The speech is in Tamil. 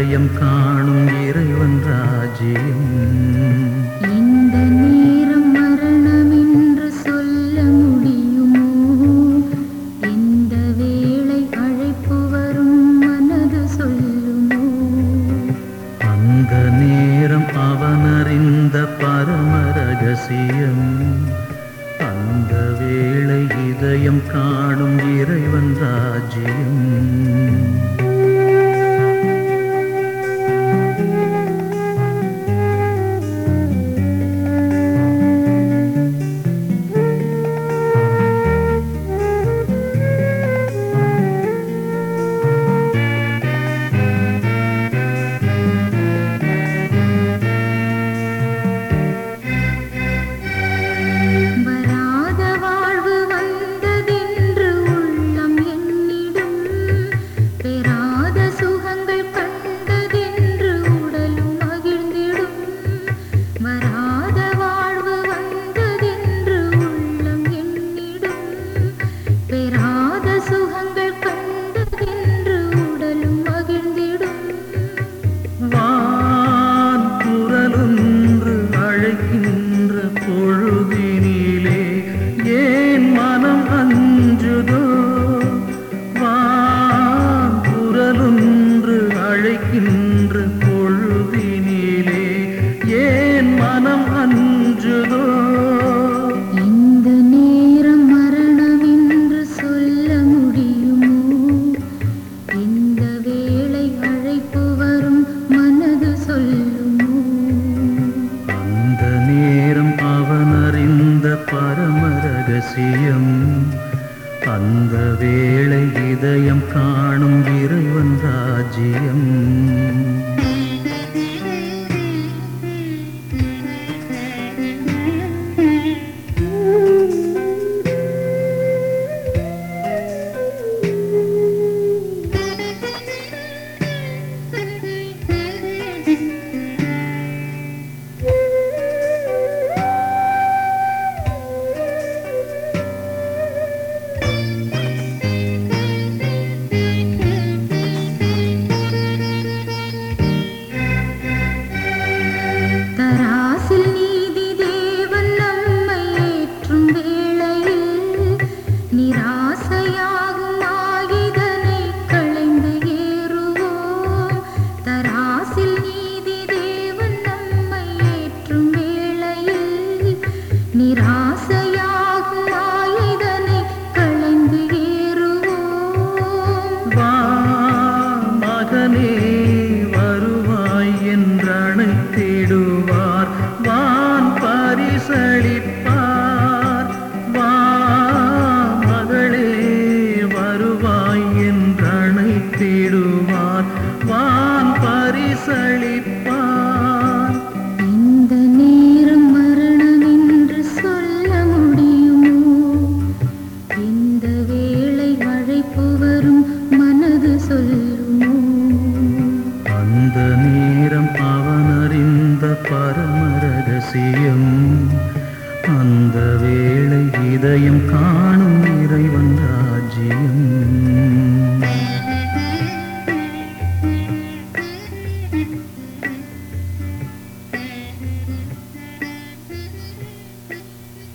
இதயம் காணும் இறைவன் ராஜ்யம் இந்த நேரம் மரணம் என்று சொல்ல முடியுமோ இந்த வேளை அழைப்பு வரும் மனது சொல்லுமோ அந்த நேரம் அவனறிந்த பரம ரகசியம் அந்த வேளை இதயம் காணும் இறைவன் ராஜ்யம் வராத வாழ்வு வந்ததென்று உள்ளம் என்னிடும் பெறாத சுகங்கள் கண்டதென்று உடலும் மகிழ்ந்திடும் வராத வாழ்வு வந்ததென்று உள்ளம் என்னிடும் பெறாத சுகங்கள் கண்டதென்று உடலும் மகிழ்ந்திடும் வான் குரலொன்று அழைக்கின்ற பொழுதினிலே ஏன் மனம் அஞ்சுதோ வான் குரலொன்று அழைக்கின்ற பொழுதினிலே ஏன் மனம் அஞ்சுதோ இந்த நேரம் மரணம் என்று சொல்ல முடியுமோ இந்த வேளை அழைப்பு வரும் மனது சொல்லுமோ அந்த நேரம் அவனறிந்த பரம ரகசியம் அந்த வேளை இதயம் காணும் இறைவன் ராஜ்யம் தராசில் நீதி தேவன் நம்மை ஏற்றும் வேளையில் நிராசையாகும் ஆயுதனை களைந்து ஏறுவோம் தராசில் நீதி தேவன் நம்மை ஏற்றும் வேளையில் நிராசையாகும் ஆயுதனை களைந்து ஏறுவோம் வா மகனே வருவாய் என்றழைத்திடுவார் வான் பரிசளிப்பார் வா மகளே வருவாய் என்றழைத்திடுவார் வான் பரிசளிப்பார் இந்த நேரம் மரணம் என்று சொல்ல முடியுமோ இந்த வேளை அழைப்பு வரும் மனது சொல்லுமோ அந்த நேரம் அவனறிந்த பரம ரகசியம் அந்த வேளை இதயம் காண